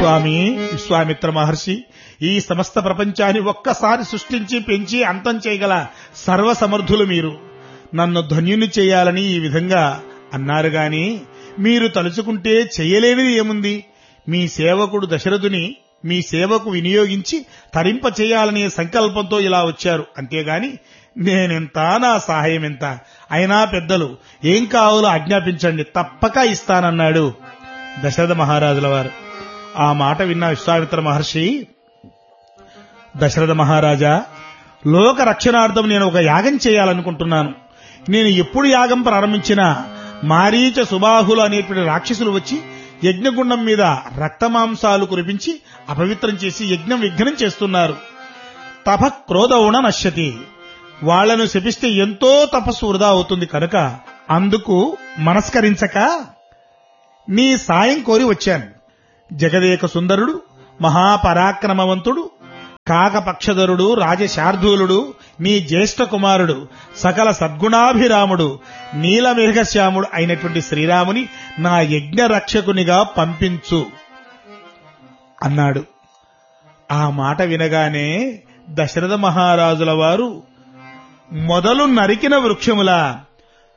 స్వామి విశ్వామిత్ర మహర్షి ఈ సమస్త ప్రపంచాన్ని ఒక్కసారి సృష్టించి పెంచి అంతం చేయగల సర్వసమర్థులు మీరు నన్ను ధన్యుని చేయాలని ఈ విధంగా అన్నారు గాని మీరు తలుచుకుంటే చేయలేనిది ఏముంది మీ సేవకుడు దశరథుని మీ సేవకు వినియోగించి తరింప చేయాలనే సంకల్పంతో ఇలా వచ్చారు అంతేగాని నేనెంత నా సహాయం ఎంత అయినా పెద్దలు ఏం కావాలో ఆజ్ఞాపించండి తప్పక ఇస్తానన్నాడు దశరథ మహారాజుల వారు ఆ మాట విన్న విశ్వామిత్ర మహర్షి దశరథ మహారాజా లోక రక్షణార్థం నేను ఒక యాగం చేయాలనుకుంటున్నాను నేను ఎప్పుడు యాగం ప్రారంభించినా మారీచ సుబాహులు అనేటువంటి రాక్షసులు వచ్చి యజ్ఞగుండం మీద రక్తమాంసాలు కురిపించి అపవిత్రం చేసి యజ్ఞం విఘ్నం చేస్తున్నారు తప క్రోధవుణ నశ్యతి వాళ్లను శపిస్తే ఎంతో తపస్సు వృధా అవుతుంది కనుక అందుకు మనస్కరించక నీ సాయం కోరి వచ్చాను జగదేక సుందరుడు మహాపరాక్రమవంతుడు కాకపక్షధరుడు రాజశార్దూలుడు నీ జ్యేష్ఠ కుమారుడు సకల సద్గుణాభిరాముడు నీలమేఘశ్యాముడు అయినటువంటి శ్రీరాముని నా యజ్ఞ రక్షకునిగా పంపించు అన్నాడు ఆ మాట వినగానే దశరథ మహారాజుల వారు మొదలు నరికిన వృక్షముల